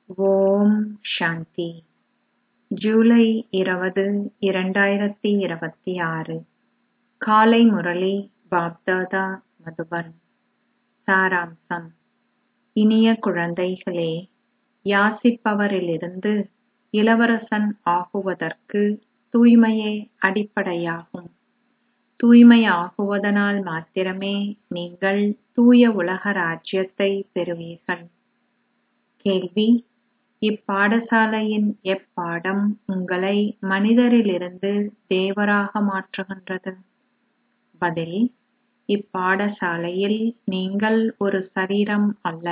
ஓம் சாந்தி ஜூலை இருபது இரண்டாயிரத்தி இருபத்தி ஆறு காலை முரளி பாப்தாதா மதுபன் சாராம்சம் இனிய குழந்தைகளே யாசிப்பவரிலிருந்து இளவரசன் ஆகுவதற்கு தூய்மையே அடிப்படையாகும் தூய்மை ஆகுவதனால் மாத்திரமே நீங்கள் தூய உலக ராஜ்யத்தை பெறுவீர்கள் கேள்வி இப்பாடசாலையின் எப்பாடம் உங்களை மனிதரிலிருந்து தேவராக மாற்றுகின்றது பதில் இப்பாடசாலையில் நீங்கள் ஒரு சரீரம் அல்ல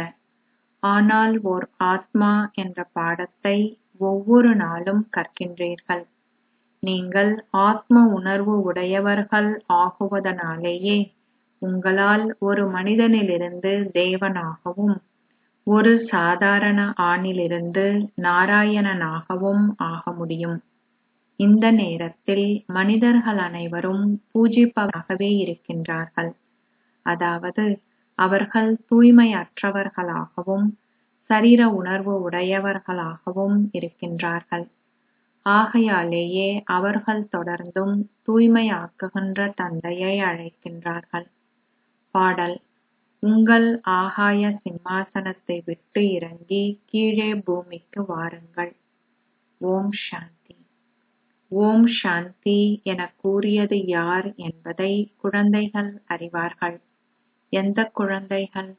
ஆனால் ஓர் ஆத்மா என்ற பாடத்தை ஒவ்வொரு நாளும் கற்கின்றீர்கள் நீங்கள் ஆத்ம உணர்வு உடையவர்கள் ஆகுவதனாலேயே உங்களால் ஒரு மனிதனிலிருந்து தேவனாகவும் ஒரு சாதாரண ஆணிலிருந்து நாராயணனாகவும் ஆக முடியும் இந்த நேரத்தில் மனிதர்கள் அனைவரும் பூஜிப்பவராகவே இருக்கின்றார்கள் அதாவது அவர்கள் தூய்மையற்றவர்களாகவும் சரீர உணர்வு உடையவர்களாகவும் இருக்கின்றார்கள் ஆகையாலேயே அவர்கள் தொடர்ந்தும் தூய்மையாக்குகின்ற தந்தையை அழைக்கின்றார்கள் பாடல் உங்கள் ஆகாய சிம்மாசனத்தை விட்டு இறங்கி கீழே பூமிக்கு வாருங்கள் ஓம் சாந்தி ஓம் சாந்தி என கூறியது யார் என்பதை குழந்தைகள் அறிவார்கள் எந்த குழந்தைகள்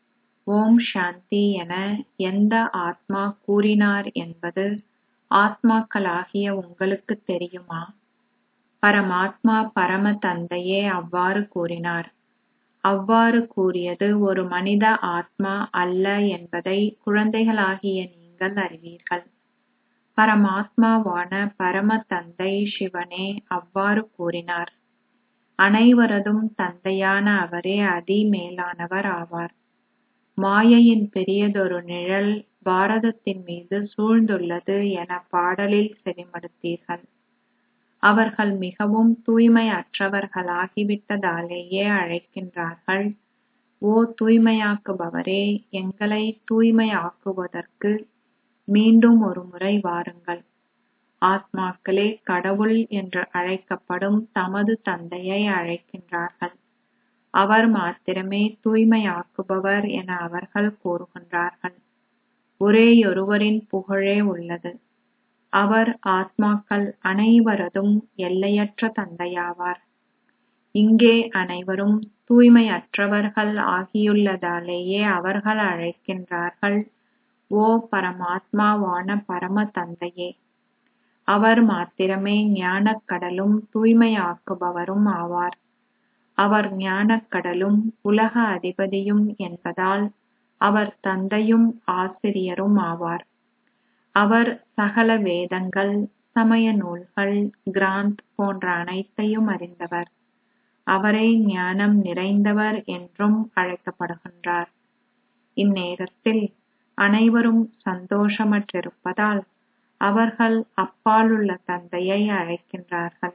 ஓம் சாந்தி என எந்த ஆத்மா கூறினார் என்பது ஆத்மாக்களாகிய உங்களுக்கு தெரியுமா பரமாத்மா பரம தந்தையே அவ்வாறு கூறினார் அவ்வாறு கூறியது ஒரு மனித ஆத்மா அல்ல என்பதை குழந்தைகளாகிய நீங்கள் அறிவீர்கள் பரமாத்மாவான பரம தந்தை சிவனே அவ்வாறு கூறினார் அனைவரதும் தந்தையான அவரே அதி மேலானவர் ஆவார் மாயையின் பெரியதொரு நிழல் பாரதத்தின் மீது சூழ்ந்துள்ளது என பாடலில் செவிமடுத்தீர்கள் அவர்கள் மிகவும் தூய்மையற்றவர்களாகிவிட்டதாலேயே அழைக்கின்றார்கள் ஓ தூய்மையாக்குபவரே எங்களை தூய்மையாக்குவதற்கு மீண்டும் ஒரு முறை வாருங்கள் ஆத்மாக்களே கடவுள் என்று அழைக்கப்படும் தமது தந்தையை அழைக்கின்றார்கள் அவர் மாத்திரமே தூய்மையாக்குபவர் என அவர்கள் கூறுகின்றார்கள் ஒரேயொருவரின் புகழே உள்ளது அவர் ஆத்மாக்கள் அனைவரதும் எல்லையற்ற தந்தையாவார் இங்கே அனைவரும் தூய்மையற்றவர்கள் ஆகியுள்ளதாலேயே அவர்கள் அழைக்கின்றார்கள் ஓ பரமாத்மாவான பரம தந்தையே அவர் மாத்திரமே ஞானக் கடலும் தூய்மையாக்குபவரும் ஆவார் அவர் ஞானக் கடலும் உலக அதிபதியும் என்பதால் அவர் தந்தையும் ஆசிரியரும் ஆவார் அவர் சகல வேதங்கள் சமய நூல்கள் கிராந்த் போன்ற அனைத்தையும் அறிந்தவர் அவரே ஞானம் நிறைந்தவர் என்றும் அழைக்கப்படுகின்றார் இந்நேரத்தில் அனைவரும் சந்தோஷமற்றிருப்பதால் அவர்கள் அப்பாலுள்ள தந்தையை அழைக்கின்றார்கள்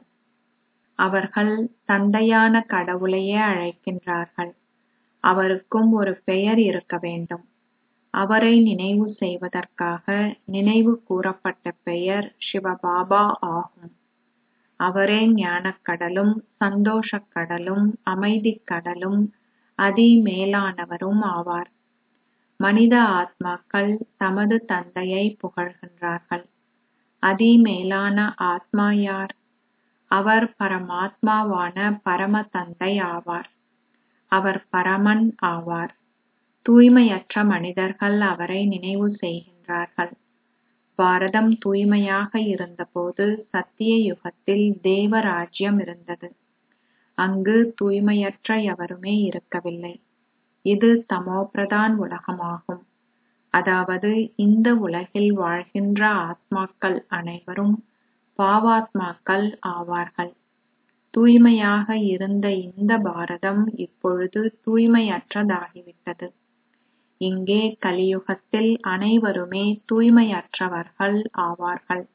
அவர்கள் தந்தையான கடவுளையே அழைக்கின்றார்கள் அவருக்கும் ஒரு பெயர் இருக்க வேண்டும் அவரை நினைவு செய்வதற்காக நினைவு கூறப்பட்ட பெயர் சிவபாபா ஆகும் அவரே ஞானக் கடலும் சந்தோஷக் கடலும் அமைதிக் கடலும் அதி மேலானவரும் ஆவார் மனித ஆத்மாக்கள் தமது தந்தையை புகழ்கின்றார்கள் அதி மேலான ஆத்மா யார் அவர் பரமாத்மாவான பரம தந்தை ஆவார் அவர் பரமன் ஆவார் தூய்மையற்ற மனிதர்கள் அவரை நினைவு செய்கின்றார்கள் பாரதம் தூய்மையாக இருந்தபோது சத்திய யுகத்தில் தேவ ராஜ்யம் இருந்தது அங்கு தூய்மையற்ற எவருமே இருக்கவில்லை இது தமோபிரதான் உலகமாகும் அதாவது இந்த உலகில் வாழ்கின்ற ஆத்மாக்கள் அனைவரும் பாவாத்மாக்கள் ஆவார்கள் தூய்மையாக இருந்த இந்த பாரதம் இப்பொழுது தூய்மையற்றதாகிவிட்டது இங்கே கலியுகத்தில் அனைவருமே தூய்மையற்றவர்கள் ஆவார்கள்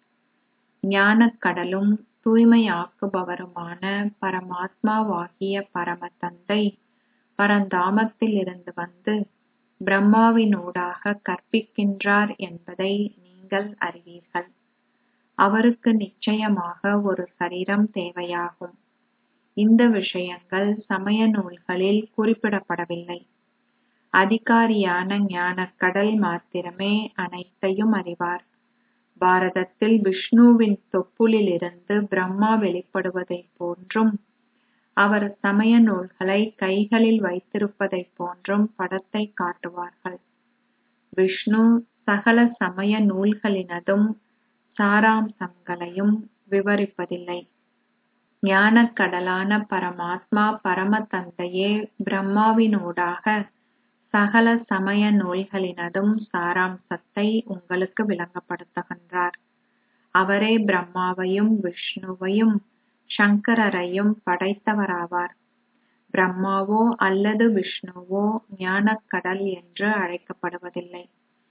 ஞானக் கடலும் தூய்மையாக்குபவருமான பரமாத்மாவாகிய பரம தந்தை பரந்தாமத்தில் இருந்து வந்து பிரம்மாவினூடாக கற்பிக்கின்றார் என்பதை நீங்கள் அறிவீர்கள் அவருக்கு நிச்சயமாக ஒரு சரீரம் தேவையாகும் இந்த விஷயங்கள் சமய நூல்களில் குறிப்பிடப்படவில்லை அதிகாரியான ஞானக்கடல் மாத்திரமே அனைத்தையும் அறிவார் பாரதத்தில் விஷ்ணுவின் தொப்புளிலிருந்து பிரம்மா வெளிப்படுவதைப் போன்றும் அவர் சமய நூல்களை கைகளில் வைத்திருப்பதைப் போன்றும் படத்தை காட்டுவார்கள் விஷ்ணு சகல சமய நூல்களினதும் சாராம்சங்களையும் விவரிப்பதில்லை ஞானக்கடலான பரமாத்மா பரம தந்தையே பிரம்மாவினூடாக சகல சமய நூல்களினதும் சாராம்சத்தை உங்களுக்கு விளங்கப்படுத்துகின்றார் அவரே பிரம்மாவையும் விஷ்ணுவையும் சங்கரரையும் படைத்தவராவார் பிரம்மாவோ அல்லது விஷ்ணுவோ ஞானக்கடல் என்று அழைக்கப்படுவதில்லை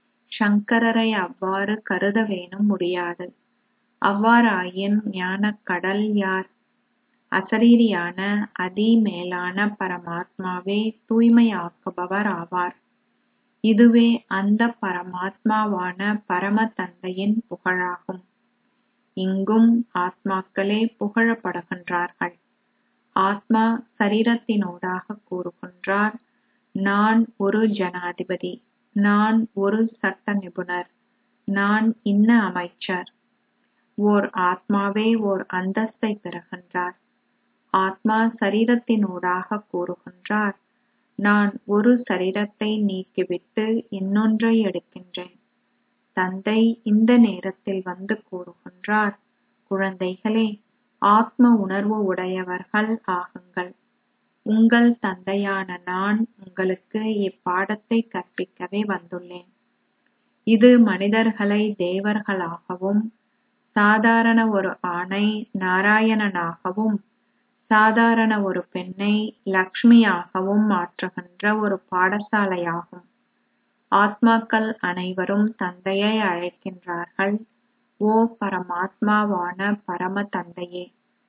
சங்கரரை அவ்வாறு கருதவேனும் முடியாது அவ்வாறாயின் ஞானக்கடல் யார் அசரீரியான அதி மேலான பரமாத்மாவே தூய்மையாக்குபவர் ஆவார் இதுவே அந்த பரமாத்மாவான பரம தந்தையின் புகழாகும் இங்கும் ஆத்மாக்களே புகழப்படுகின்றார்கள் ஆத்மா சரீரத்தினூடாக கூறுகின்றார் நான் ஒரு ஜனாதிபதி நான் ஒரு சட்ட நிபுணர் நான் இன்ன அமைச்சர் ஓர் ஆத்மாவே ஓர் அந்தஸ்தை பெறுகின்றார் ஆத்மா சரீரத்தினூடாக கூறுகின்றார் நான் ஒரு சரீரத்தை நீக்கிவிட்டு இன்னொன்றை எடுக்கின்றேன் தந்தை இந்த நேரத்தில் வந்து கூறுகின்றார் குழந்தைகளே ஆத்ம உணர்வு உடையவர்கள் ஆகுங்கள் உங்கள் தந்தையான நான் உங்களுக்கு இப்பாடத்தை கற்பிக்கவே வந்துள்ளேன் இது மனிதர்களை தேவர்களாகவும் சாதாரண ஒரு ஆணை நாராயணனாகவும் சாதாரண ஒரு பெண்ணை லக்ஷ்மியாகவும் மாற்றுகின்ற ஒரு பாடசாலையாகும் ஆத்மாக்கள் அனைவரும் தந்தையை அழைக்கின்றார்கள் ஓ பரமாத்மாவான பரம தந்தையே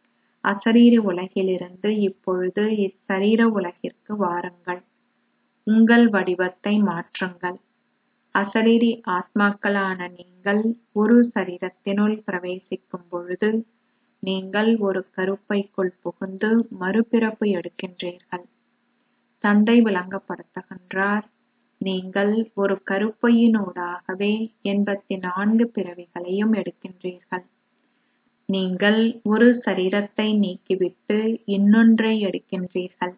அசரீர உலகிலிருந்து இப்பொழுது இச்சரீர உலகிற்கு வாருங்கள் உங்கள் வடிவத்தை மாற்றுங்கள் அசரீரி ஆத்மாக்களான நீங்கள் ஒரு சரீரத்தினுள் பிரவேசிக்கும் பொழுது நீங்கள் ஒரு கருப்பைக்குள் புகுந்து மறுபிறப்பு எடுக்கின்றீர்கள் தந்தை விளங்கப்படுத்துகின்றார் நீங்கள் ஒரு கருப்பையினூடாகவே எண்பத்தி நான்கு பிறவிகளையும் எடுக்கின்றீர்கள் நீங்கள் ஒரு சரீரத்தை நீக்கிவிட்டு இன்னொன்றை எடுக்கின்றீர்கள்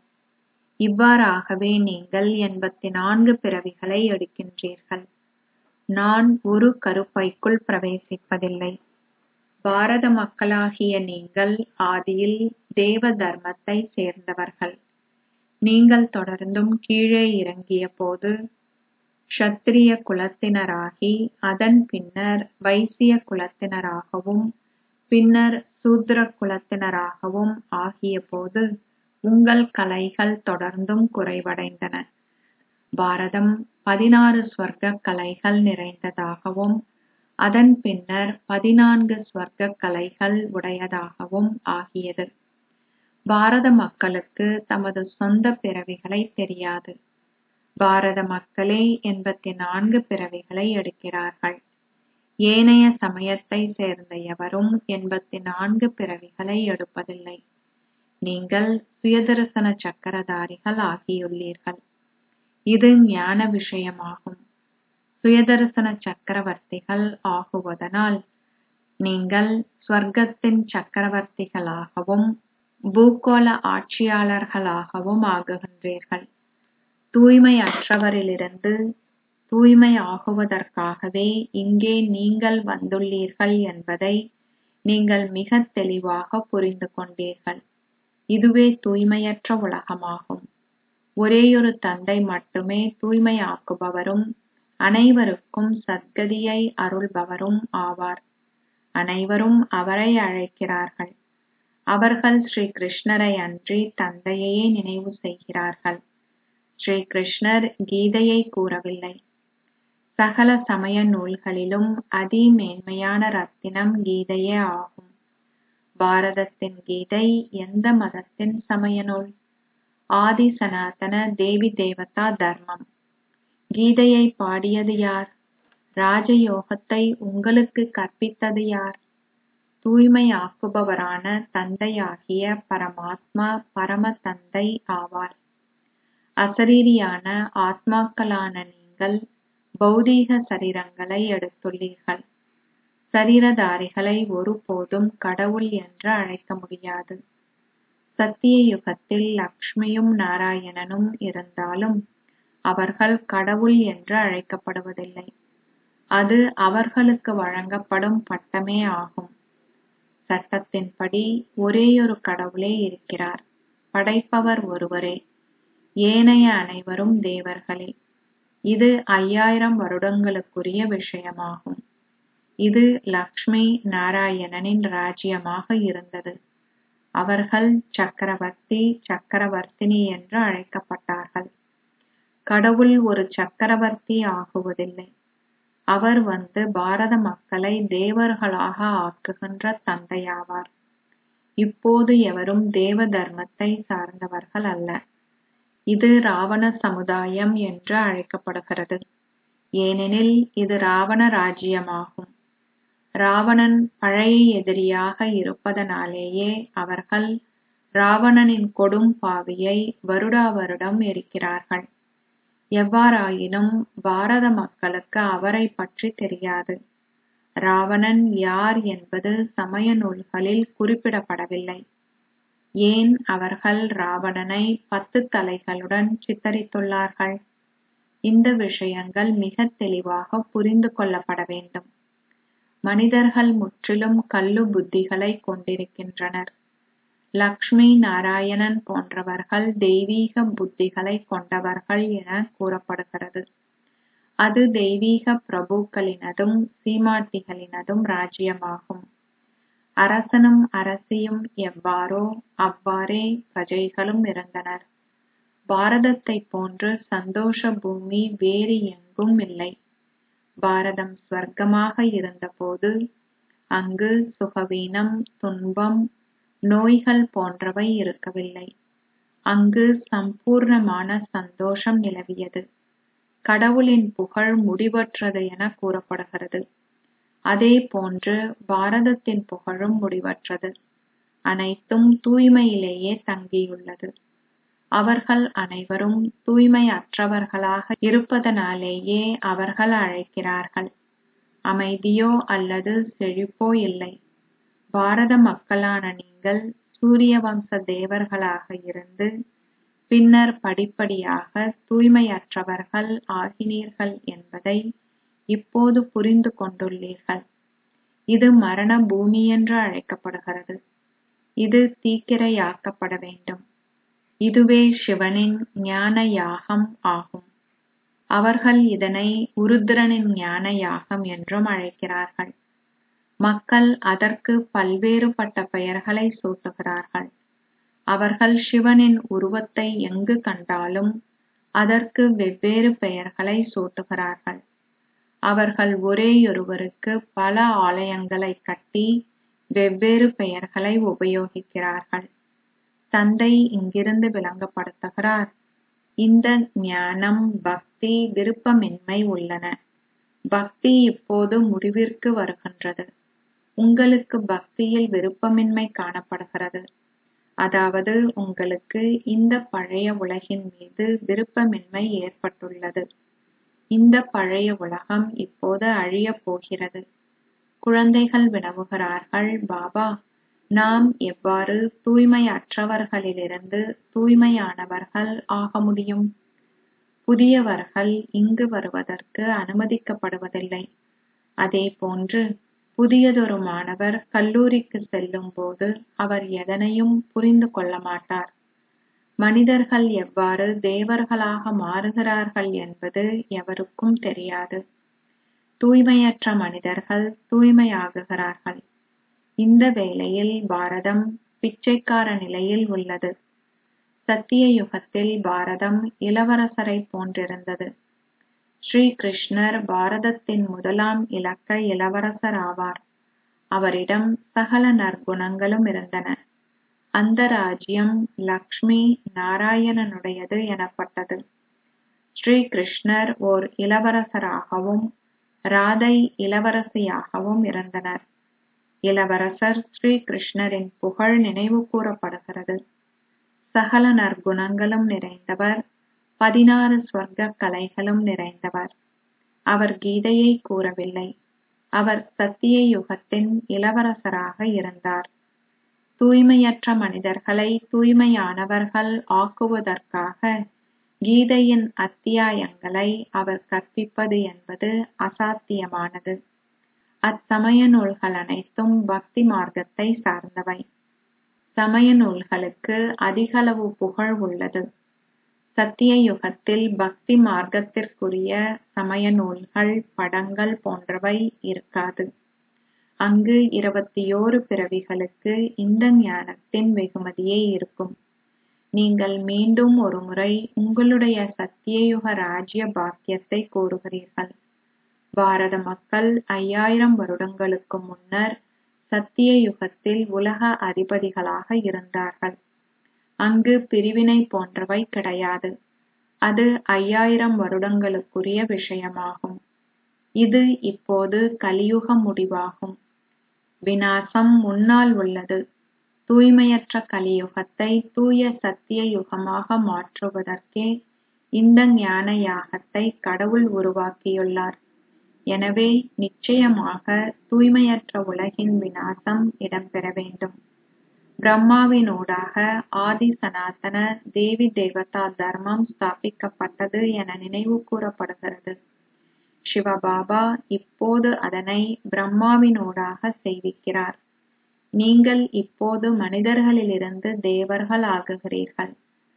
இவ்வாறாகவே நீங்கள் எண்பத்தி நான்கு பிறவிகளை எடுக்கின்றீர்கள் நான் ஒரு கருப்பைக்குள் பிரவேசிப்பதில்லை பாரத மக்களாகிய நீங்கள் ஆதியில் தேவ தர்மத்தை சேர்ந்தவர்கள் நீங்கள் தொடர்ந்தும் கீழே இறங்கிய போது க்ஷத்திரிய குலத்தினராகி அதன் பின்னர் வைசிய குலத்தினராகவும் பின்னர் சூத்ர குலத்தினராகவும் ஆகிய போது உங்கள் கலைகள் தொடர்ந்தும் குறைவடைந்தன பாரதம் பதினாறு ஸ்வர்க்க கலைகள் நிறைந்ததாகவும் அதன் பின்னர் பதினான்கு ஸ்வர்க்க கலைகள் உடையதாகவும் ஆகியது பாரத மக்களுக்கு தமது சொந்த பிறவிகளை தெரியாது பாரத மக்களே எண்பத்தி நான்கு பிறவிகளை எடுக்கிறார்கள் ஏனைய சமயத்தை சேர்ந்த எவரும் எண்பத்தி நான்கு பிறவிகளை எடுப்பதில்லை நீங்கள் சுயதரிசன சக்கரதாரிகள் ஆகியுள்ளீர்கள் இது ஞான விஷயமாகும் சுயதரிசன சக்கரவர்த்திகள் ஆகுவதனால் நீங்கள் ஸ்வர்க்கத்தின் சக்கரவர்த்திகளாகவும் பூகோள ஆட்சியாளர்களாகவும் ஆகுகின்றீர்கள் தூய்மையற்றவரிலிருந்து தூய்மை ஆகுவதற்காகவே இங்கே நீங்கள் வந்துள்ளீர்கள் என்பதை நீங்கள் மிக தெளிவாக புரிந்து கொண்டீர்கள் இதுவே தூய்மையற்ற உலகமாகும் ஒரேயொரு தந்தை மட்டுமே தூய்மையாக்குபவரும் அனைவருக்கும் சத்கதியை அருள்பவரும் ஆவார் அனைவரும் அவரை அழைக்கிறார்கள் அவர்கள் ஸ்ரீ கிருஷ்ணரை அன்றி தந்தையையே நினைவு செய்கிறார்கள் ஸ்ரீ கிருஷ்ணர் கீதையை கூறவில்லை சகல சமய நூல்களிலும் அதி மேன்மையான ரத்தினம் கீதையே ஆகும் பாரதத்தின் கீதை எந்த மதத்தின் சமய நூல் ஆதி சனாதன தேவி தேவதா தர்மம் கீதையை பாடியது யார் ராஜயோகத்தை உங்களுக்கு கற்பித்தது யார் தூய்மையாக்குபவரான தந்தையாகிய பரமாத்மா பரம தந்தை ஆவார் அசரீரியான ஆத்மாக்களான நீங்கள் பௌதீக சரீரங்களை எடுத்துள்ளீர்கள் சரீரதாரிகளை ஒருபோதும் கடவுள் என்று அழைக்க முடியாது சத்திய யுகத்தில் லக்ஷ்மியும் நாராயணனும் இருந்தாலும் அவர்கள் கடவுள் என்று அழைக்கப்படுவதில்லை அது அவர்களுக்கு வழங்கப்படும் பட்டமே ஆகும் சட்டத்தின்படி ஒரேயொரு கடவுளே இருக்கிறார் படைப்பவர் ஒருவரே ஏனைய அனைவரும் தேவர்களே இது ஐயாயிரம் வருடங்களுக்குரிய விஷயமாகும் இது லக்ஷ்மி நாராயணனின் ராஜ்யமாக இருந்தது அவர்கள் சக்கரவர்த்தி சக்கரவர்த்தினி என்று அழைக்கப்பட்டார்கள் கடவுள் ஒரு சக்கரவர்த்தி ஆகுவதில்லை அவர் வந்து பாரத மக்களை தேவர்களாக ஆக்குகின்ற தந்தையாவார் இப்போது எவரும் தேவ தர்மத்தை சார்ந்தவர்கள் அல்ல இது ராவண சமுதாயம் என்று அழைக்கப்படுகிறது ஏனெனில் இது ராவண ராஜ்யமாகும் ராவணன் பழைய எதிரியாக இருப்பதனாலேயே அவர்கள் ராவணனின் கொடும் பாவியை வருடா வருடம் எரிக்கிறார்கள் எவ்வாறாயினும் பாரத மக்களுக்கு அவரை பற்றி தெரியாது ராவணன் யார் என்பது சமய நூல்களில் குறிப்பிடப்படவில்லை ஏன் அவர்கள் ராவணனை பத்து தலைகளுடன் சித்தரித்துள்ளார்கள் இந்த விஷயங்கள் மிக தெளிவாக புரிந்து கொள்ளப்பட வேண்டும் மனிதர்கள் முற்றிலும் கல்லு புத்திகளை கொண்டிருக்கின்றனர் லக்ஷ்மி நாராயணன் போன்றவர்கள் தெய்வீக புத்திகளை கொண்டவர்கள் என கூறப்படுகிறது அது தெய்வீக பிரபுக்களினதும் சீமாட்டிகளினதும் ராஜ்யமாகும் அரசனும் அரசியும் எவ்வாறோ அவ்வாறே பிரஜைகளும் இருந்தனர் பாரதத்தை போன்று சந்தோஷ பூமி வேறு எங்கும் இல்லை பாரதம் ஸ்வர்க்கமாக இருந்தபோது அங்கு சுகவீனம் துன்பம் நோய்கள் போன்றவை இருக்கவில்லை அங்கு சம்பூர்ணமான சந்தோஷம் நிலவியது கடவுளின் புகழ் முடிவற்றது என கூறப்படுகிறது அதே போன்று பாரதத்தின் புகழும் முடிவற்றது அனைத்தும் தூய்மையிலேயே தங்கியுள்ளது அவர்கள் அனைவரும் தூய்மையற்றவர்களாக இருப்பதனாலேயே அவர்கள் அழைக்கிறார்கள் அமைதியோ அல்லது செழிப்போ இல்லை பாரத மக்களான நீங்கள் சூரிய வம்ச தேவர்களாக இருந்து பின்னர் படிப்படியாக தூய்மையற்றவர்கள் ஆகினீர்கள் என்பதை இப்போது புரிந்து கொண்டுள்ளீர்கள் இது மரண பூமி என்று அழைக்கப்படுகிறது இது தீக்கிரையாக்கப்பட வேண்டும் இதுவே சிவனின் ஞான யாகம் ஆகும் அவர்கள் இதனை உருத்திரனின் ஞான யாகம் என்றும் அழைக்கிறார்கள் மக்கள் அதற்கு பல்வேறுபட்ட பெயர்களை சூட்டுகிறார்கள் அவர்கள் சிவனின் உருவத்தை எங்கு கண்டாலும் அதற்கு வெவ்வேறு பெயர்களை சூட்டுகிறார்கள் அவர்கள் ஒரேயொருவருக்கு பல ஆலயங்களை கட்டி வெவ்வேறு பெயர்களை உபயோகிக்கிறார்கள் தந்தை இங்கிருந்து விளங்கப்படுத்துகிறார் இந்த ஞானம் பக்தி விருப்பமின்மை உள்ளன பக்தி இப்போது முடிவிற்கு வருகின்றது உங்களுக்கு பக்தியில் விருப்பமின்மை காணப்படுகிறது அதாவது உங்களுக்கு இந்த பழைய உலகின் மீது விருப்பமின்மை ஏற்பட்டுள்ளது இந்த பழைய உலகம் இப்போது அழியப் போகிறது குழந்தைகள் வினவுகிறார்கள் பாபா நாம் எவ்வாறு தூய்மையற்றவர்களிலிருந்து தூய்மையானவர்கள் ஆக முடியும் புதியவர்கள் இங்கு வருவதற்கு அனுமதிக்கப்படுவதில்லை அதே போன்று புதியதொரு மாணவர் கல்லூரிக்கு செல்லும் போது அவர் எதனையும் புரிந்து கொள்ள மாட்டார் மனிதர்கள் எவ்வாறு தேவர்களாக மாறுகிறார்கள் என்பது எவருக்கும் தெரியாது தூய்மையற்ற மனிதர்கள் தூய்மையாகுகிறார்கள் இந்த வேளையில் பாரதம் பிச்சைக்கார நிலையில் உள்ளது சத்திய யுகத்தில் பாரதம் இளவரசரை போன்றிருந்தது ஸ்ரீ கிருஷ்ணர் பாரதத்தின் முதலாம் இலக்க இளவரசர் ஆவார் அவரிடம் சகல நற்குணங்களும் இருந்தன அந்த ராஜ்யம் லக்ஷ்மி நாராயணனுடையது எனப்பட்டது ஸ்ரீ கிருஷ்ணர் ஓர் இளவரசராகவும் ராதை இளவரசியாகவும் இருந்தனர் இளவரசர் ஸ்ரீ கிருஷ்ணரின் புகழ் நினைவு கூறப்படுகிறது சகல நற்குணங்களும் நிறைந்தவர் பதினாறு ஸ்வர்க்க கலைகளும் நிறைந்தவர் அவர் கீதையை கூறவில்லை அவர் சத்திய யுகத்தின் இளவரசராக இருந்தார் தூய்மையற்ற மனிதர்களை தூய்மையானவர்கள் ஆக்குவதற்காக கீதையின் அத்தியாயங்களை அவர் கற்பிப்பது என்பது அசாத்தியமானது அச்சமய நூல்கள் அனைத்தும் பக்தி மார்க்கத்தை சார்ந்தவை சமய நூல்களுக்கு அதிகளவு புகழ் உள்ளது சத்திய யுகத்தில் பக்தி மார்க்கத்திற்குரிய சமய நூல்கள் படங்கள் போன்றவை இருக்காது அங்கு இருபத்தியோரு பிறவிகளுக்கு இந்த ஞானத்தின் வெகுமதியே இருக்கும் நீங்கள் மீண்டும் ஒருமுறை உங்களுடைய சத்தியயுக ராஜ்ய பாக்கியத்தை கூறுகிறீர்கள் பாரத மக்கள் ஐயாயிரம் வருடங்களுக்கு முன்னர் சத்திய யுகத்தில் உலக அதிபதிகளாக இருந்தார்கள் அங்கு பிரிவினை போன்றவை கிடையாது அது ஐயாயிரம் வருடங்களுக்குரிய விஷயமாகும் இது இப்போது கலியுக முடிவாகும் விநாசம் முன்னால் உள்ளது தூய்மையற்ற கலியுகத்தை தூய சத்திய யுகமாக மாற்றுவதற்கே இந்த ஞான யாகத்தை கடவுள் உருவாக்கியுள்ளார் எனவே நிச்சயமாக தூய்மையற்ற உலகின் விநாசம் இடம்பெற வேண்டும் பிரம்மாவினூடாக ஆதி சனாதன தேவி தேவதா தர்மம் ஸ்தாபிக்கப்பட்டது என நினைவு கூறப்படுகிறது சிவபாபா இப்போது அதனை பிரம்மாவினூடாக செய்விக்கிறார் நீங்கள் இப்போது மனிதர்களிலிருந்து தேவர்கள் ஆகுகிறீர்கள்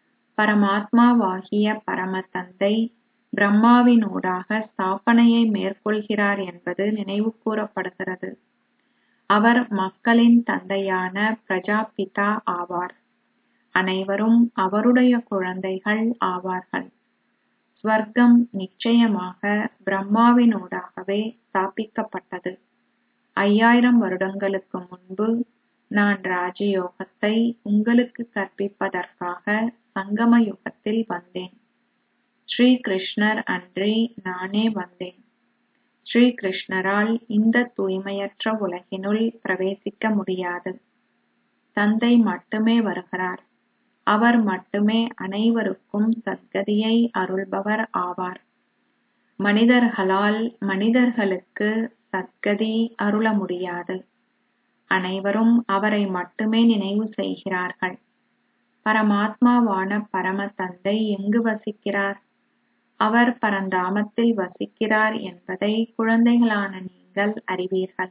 பரமாத்மாவாகிய பரம தந்தை பிரம்மாவினூடாக ஸ்தாபனையை மேற்கொள்கிறார் என்பது நினைவு கூறப்படுகிறது அவர் மக்களின் தந்தையான பிரஜாபிதா ஆவார் அனைவரும் அவருடைய குழந்தைகள் ஆவார்கள் ஸ்வர்க்கம் நிச்சயமாக பிரம்மாவினூடாகவே ஸ்தாபிக்கப்பட்டது ஐயாயிரம் வருடங்களுக்கு முன்பு நான் ராஜயோகத்தை உங்களுக்கு கற்பிப்பதற்காக சங்கம யுகத்தில் வந்தேன் ஸ்ரீ கிருஷ்ணர் அன்றி நானே வந்தேன் ஸ்ரீ கிருஷ்ணரால் இந்த தூய்மையற்ற உலகினுள் பிரவேசிக்க முடியாது தந்தை மட்டுமே வருகிறார் அவர் மட்டுமே அனைவருக்கும் சத்கதியை அருள்பவர் ஆவார் மனிதர்களால் மனிதர்களுக்கு சத்கதி அருள முடியாது அனைவரும் அவரை மட்டுமே நினைவு செய்கிறார்கள் பரமாத்மாவான பரம தந்தை எங்கு வசிக்கிறார் அவர் பரந்தாமத்தில் வசிக்கிறார் என்பதை குழந்தைகளான நீங்கள் அறிவீர்கள்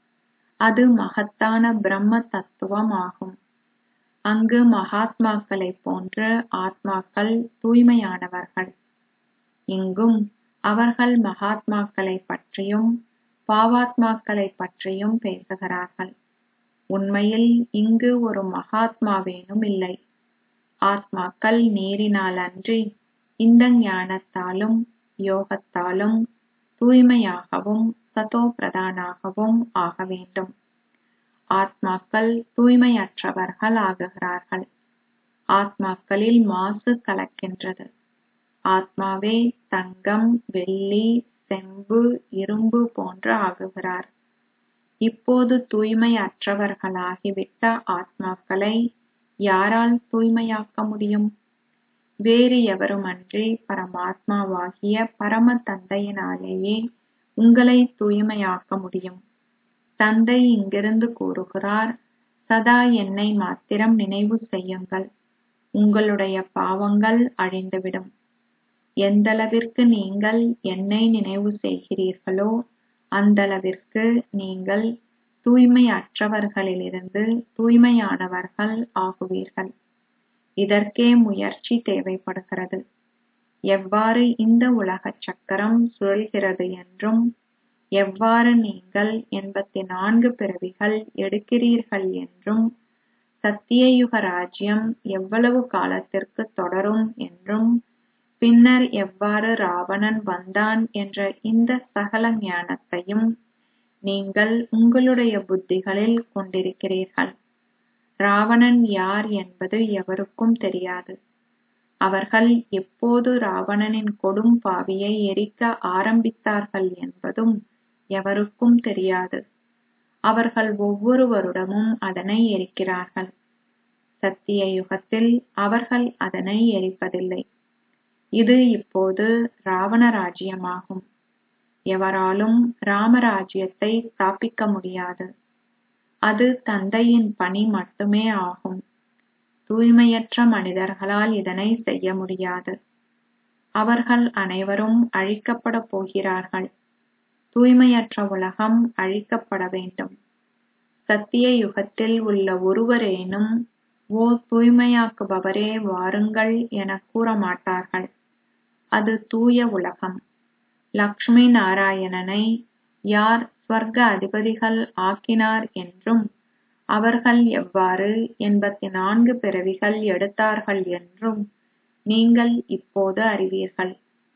அது மகத்தான பிரம்ம தத்துவம் ஆகும் அங்கு மகாத்மாக்களைப் போன்று ஆத்மாக்கள் தூய்மையானவர்கள் இங்கும் அவர்கள் மகாத்மாக்களைப் பற்றியும் பாவாத்மாக்களைப் பற்றியும் பேசுகிறார்கள் உண்மையில் இங்கு ஒரு மகாத்மாவேனும் இல்லை ஆத்மாக்கள் நீரினால் அன்றி இந்த ஞானத்தாலும் யோகத்தாலும் தூய்மையாகவும் சதோ பிரதானாகவும் ஆக வேண்டும் ஆத்மாக்கள் தூய்மையற்றவர்கள் ஆகுகிறார்கள் ஆத்மாக்களில் மாசு கலக்கின்றது ஆத்மாவே தங்கம் வெள்ளி செம்பு இரும்பு போன்று ஆகுகிறார் இப்போது தூய்மையற்றவர்களாகிவிட்ட ஆத்மாக்களை யாரால் தூய்மையாக்க முடியும் வேறு எவருமன்றி பரமாத்மாவாகிய பரம தந்தையினாலேயே உங்களை தூய்மையாக்க முடியும் தந்தை இங்கிருந்து கூறுகிறார் சதா என்னை மாத்திரம் நினைவு செய்யுங்கள் உங்களுடைய பாவங்கள் அழிந்துவிடும் எந்தளவிற்கு நீங்கள் என்னை நினைவு செய்கிறீர்களோ அந்தளவிற்கு நீங்கள் தூய்மையற்றவர்களிலிருந்து தூய்மையானவர்கள் ஆகுவீர்கள் இதற்கே முயற்சி தேவைப்படுகிறது எவ்வாறு இந்த உலகச் சக்கரம் சுழல்கிறது என்றும் எவ்வாறு நீங்கள் எண்பத்தி நான்கு பிறவிகள் எடுக்கிறீர்கள் என்றும் சத்தியயுக ராஜ்யம் எவ்வளவு காலத்திற்கு தொடரும் என்றும் பின்னர் எவ்வாறு ராவணன் வந்தான் என்ற இந்த சகல ஞானத்தையும் நீங்கள் உங்களுடைய புத்திகளில் கொண்டிருக்கிறீர்கள் ராவணன் யார் என்பது எவருக்கும் தெரியாது அவர்கள் எப்போது ராவணனின் கொடும் பாவியை எரிக்க ஆரம்பித்தார்கள் என்பதும் எவருக்கும் தெரியாது அவர்கள் ஒவ்வொரு வருடமும் அதனை எரிக்கிறார்கள் சத்திய யுகத்தில் அவர்கள் அதனை எரிப்பதில்லை இது இப்போது ராவண ராஜ்யமாகும் எவராலும் ராமராஜ்யத்தை ஸ்தாபிக்க முடியாது அது தந்தையின் பணி மட்டுமே ஆகும் தூய்மையற்ற மனிதர்களால் இதனை செய்ய முடியாது அவர்கள் அனைவரும் அழிக்கப்பட போகிறார்கள் தூய்மையற்ற உலகம் அழிக்கப்பட வேண்டும் சத்திய யுகத்தில் உள்ள ஒருவரேனும் ஓ தூய்மையாக்குபவரே வாருங்கள் என கூற மாட்டார்கள் அது தூய உலகம் லக்ஷ்மி நாராயணனை யார் ஸ்வர்க்க அதிபதிகள் ஆக்கினார் என்றும் அவர்கள் எவ்வாறு எண்பத்தி நான்கு பிறவிகள் எடுத்தார்கள் என்றும் நீங்கள் இப்போது அறிவீர்கள்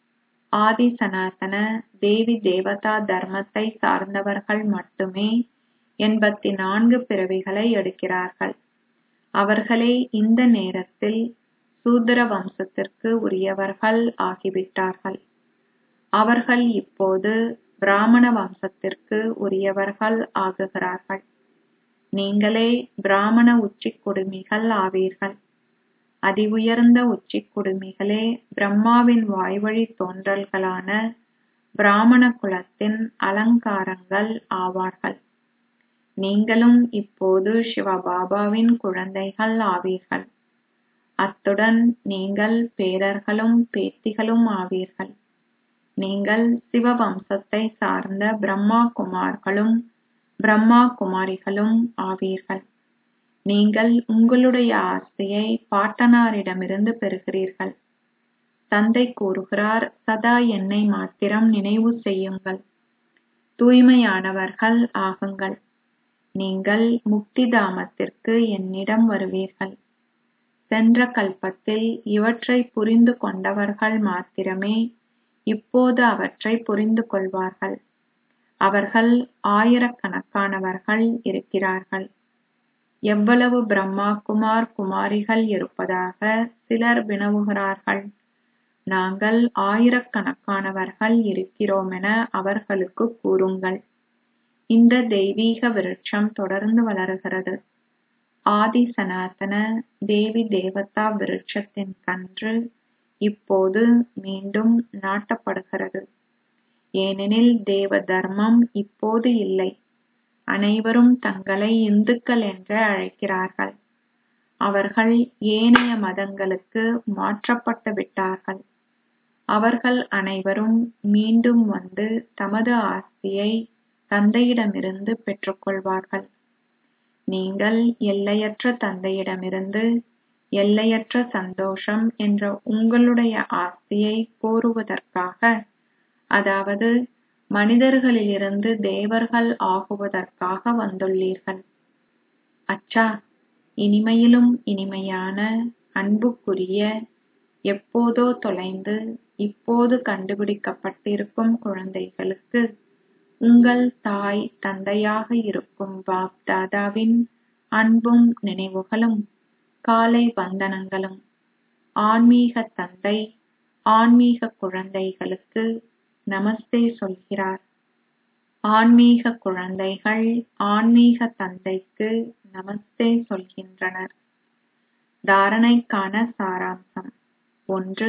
ஆதி சனாதன தேவி தேவதா தர்மத்தை சார்ந்தவர்கள் மட்டுமே எண்பத்தி நான்கு பிறவிகளை எடுக்கிறார்கள் அவர்களே இந்த நேரத்தில் சூத்திர வம்சத்திற்கு உரியவர்கள் ஆகிவிட்டார்கள் அவர்கள் இப்போது பிராமண வம்சத்திற்கு உரியவர்கள் ஆகுகிறார்கள் நீங்களே பிராமண உச்சிக் குடுமிகள் ஆவீர்கள் அதி உயர்ந்த உச்சிக் குடுமிகளே பிரம்மாவின் வாய்வழி தோன்றல்களான பிராமண குலத்தின் அலங்காரங்கள் ஆவார்கள் நீங்களும் இப்போது சிவபாபாவின் குழந்தைகள் ஆவீர்கள் அத்துடன் நீங்கள் பேரர்களும் பேத்திகளும் ஆவீர்கள் நீங்கள் சிவவம்சத்தை சார்ந்த பிரம்மா குமார்களும் பிரம்மா குமாரிகளும் ஆவீர்கள் நீங்கள் உங்களுடைய ஆஸ்தியை பாட்டனாரிடமிருந்து பெறுகிறீர்கள் தந்தை கூறுகிறார் சதா என்னை மாத்திரம் நினைவு செய்யுங்கள் தூய்மையானவர்கள் ஆகுங்கள் நீங்கள் முக்தி தாமத்திற்கு என்னிடம் வருவீர்கள் சென்ற கல்பத்தில் இவற்றை புரிந்து கொண்டவர்கள் மாத்திரமே இப்போது அவற்றை புரிந்து கொள்வார்கள் அவர்கள் ஆயிரக்கணக்கானவர்கள் இருக்கிறார்கள் எவ்வளவு பிரம்மா குமார் குமாரிகள் இருப்பதாக சிலர் வினவுகிறார்கள் நாங்கள் ஆயிரக்கணக்கானவர்கள் இருக்கிறோமென அவர்களுக்கு கூறுங்கள் இந்த தெய்வீக விருட்சம் தொடர்ந்து வளருகிறது ஆதி சனாதன தேவி தேவதா விருட்சத்தின் கன்று இப்போது மீண்டும் நாட்டப்படுகிறது ஏனெனில் தேவ தர்மம் இப்போது இல்லை அனைவரும் தங்களை இந்துக்கள் என்று அழைக்கிறார்கள் அவர்கள் ஏனைய மதங்களுக்கு மாற்றப்பட்டு விட்டார்கள் அவர்கள் அனைவரும் மீண்டும் வந்து தமது ஆஸ்தியை தந்தையிடமிருந்து பெற்றுக்கொள்வார்கள் நீங்கள் எல்லையற்ற தந்தையிடமிருந்து எல்லையற்ற சந்தோஷம் என்ற உங்களுடைய ஆஸ்தியை கோருவதற்காக அதாவது மனிதர்களிலிருந்து தேவர்கள் ஆகுவதற்காக வந்துள்ளீர்கள் அச்சா இனிமையிலும் இனிமையான அன்புக்குரிய எப்போதோ தொலைந்து இப்போது கண்டுபிடிக்கப்பட்டிருக்கும் குழந்தைகளுக்கு உங்கள் தாய் தந்தையாக இருக்கும் பாப் தாதாவின் அன்பும் நினைவுகளும் காலை வந்தனங்களும் ஆன்மீக தந்தை ஆன்மீக குழந்தைகளுக்கு நமஸ்தே சொல்கிறார் ஆன்மீக குழந்தைகள் ஆன்மீக தந்தைக்கு நமஸ்தே சொல்கின்றனர் தாரணைக்கான சாராம்சம் ஒன்று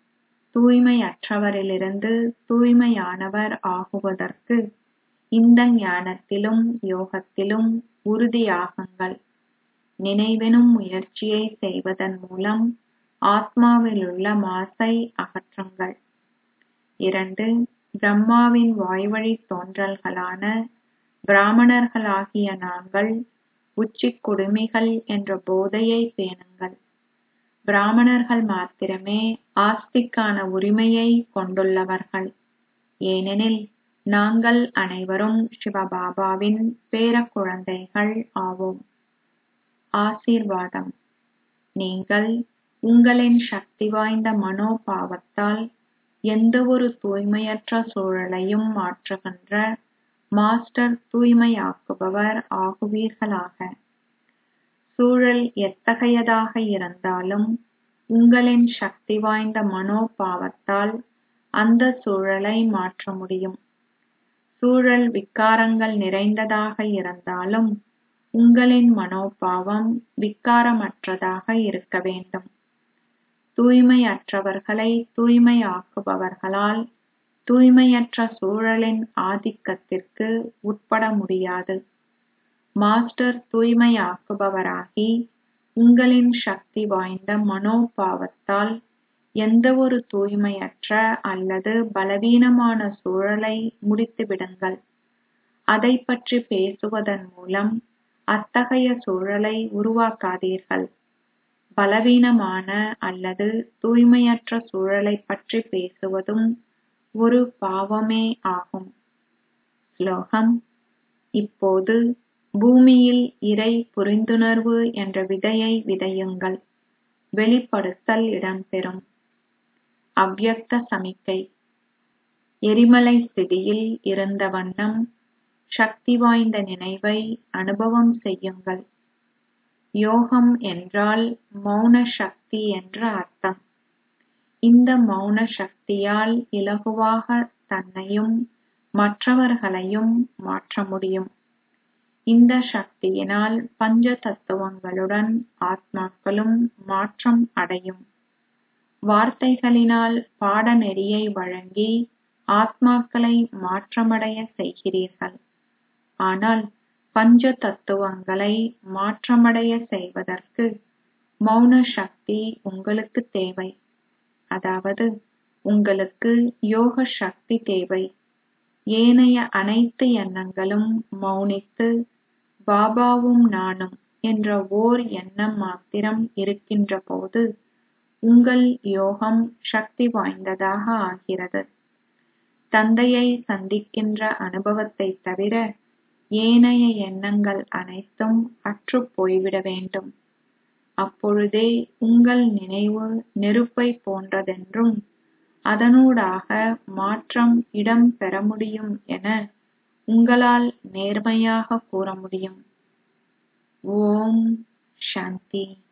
தூய்மையற்றவரிலிருந்து தூய்மையானவர் ஆகுவதற்கு இந்த ஞானத்திலும் யோகத்திலும் உறுதியாகுங்கள் நினைவெனும் முயற்சியை செய்வதன் மூலம் ஆத்மாவிலுள்ள மாசை அகற்றுங்கள் இரண்டு பிரம்மாவின் வாய்வழி தோன்றல்களான பிராமணர்களாகிய நாங்கள் உச்சிக் குடுமிகள் என்ற போதையை பேணுங்கள் பிராமணர்கள் மாத்திரமே ஆஸ்திக்கான உரிமையை கொண்டுள்ளவர்கள் ஏனெனில் நாங்கள் அனைவரும் சிவபாபாவின் பேரக்குழந்தைகள் ஆவோம் ஆசீர்வாதம் நீங்கள் உங்களின் சக்தி வாய்ந்த மனோபாவத்தால் எந்தவொரு தூய்மையற்ற சூழலையும் மாற்றுகின்ற மாஸ்டர் தூய்மையாக்குபவர் ஆகுவீர்களாக சூழல் எத்தகையதாக இருந்தாலும் உங்களின் சக்தி வாய்ந்த மனோபாவத்தால் அந்த சூழலை மாற்ற முடியும் சூழல் விகாரங்கள் நிறைந்ததாக இருந்தாலும் உங்களின் மனோபாவம் விகாரமற்றதாக இருக்க வேண்டும் தூய்மையற்றவர்களை தூய்மையாக்குபவர்களால் தூய்மையற்ற சூழலின் ஆதிக்கத்திற்கு உட்பட முடியாது மாஸ்டர் தூய்மையாக்குபவராகி உங்களின் சக்தி வாய்ந்த மனோபாவத்தால் எந்தவொரு தூய்மையற்ற அல்லது பலவீனமான சூழலை முடித்துவிடுங்கள் அதைப் பற்றி பேசுவதன் மூலம் அத்தகைய சூழலை உருவாக்காதீர்கள் பலவீனமான அல்லது தூய்மையற்ற சூழலைப் பற்றி பேசுவதும் ஒரு பாவமே ஆகும் ஸ்லோகம் இப்போது பூமியில் இறை புரிந்துணர்வு என்ற விதையை விதையுங்கள் வெளிப்படுத்தல் இடம்பெறும் அவ்யக்த சமிக்கை எரிமலை ஸ்திதியில் இருந்த வண்ணம் சக்தி வாய்ந்த நினைவை அனுபவம் செய்யுங்கள் யோகம் என்றால் மௌன சக்தி என்ற அர்த்தம் இந்த மௌன சக்தியால் இலகுவாக தன்னையும் மற்றவர்களையும் மாற்ற முடியும் இந்த சக்தியினால் பஞ்ச தத்துவங்களுடன் ஆத்மாக்களும் மாற்றம் அடையும் வார்த்தைகளினால் பாடநெறியை வழங்கி ஆத்மாக்களை மாற்றமடைய செய்கிறீர்கள் ஆனால் பஞ்ச தத்துவங்களை மாற்றமடைய செய்வதற்கு மௌன சக்தி உங்களுக்கு தேவை அதாவது உங்களுக்கு யோக சக்தி தேவை ஏனைய அனைத்து எண்ணங்களும் மௌனித்து பாபாவும் நானும் என்ற ஓர் எண்ணம் மாத்திரம் இருக்கின்ற போது உங்கள் யோகம் சக்தி வாய்ந்ததாக ஆகிறது தந்தையை சந்திக்கின்ற அனுபவத்தை தவிர ஏனைய எண்ணங்கள் அனைத்தும் அற்றுப் போய்விட வேண்டும் அப்பொழுதே உங்கள் நினைவு நெருப்பை போன்றதென்றும் அதனூடாக மாற்றம் இடம் பெற முடியும் என உங்களால் நேர்மையாக கூற முடியும் ஓம் சாந்தி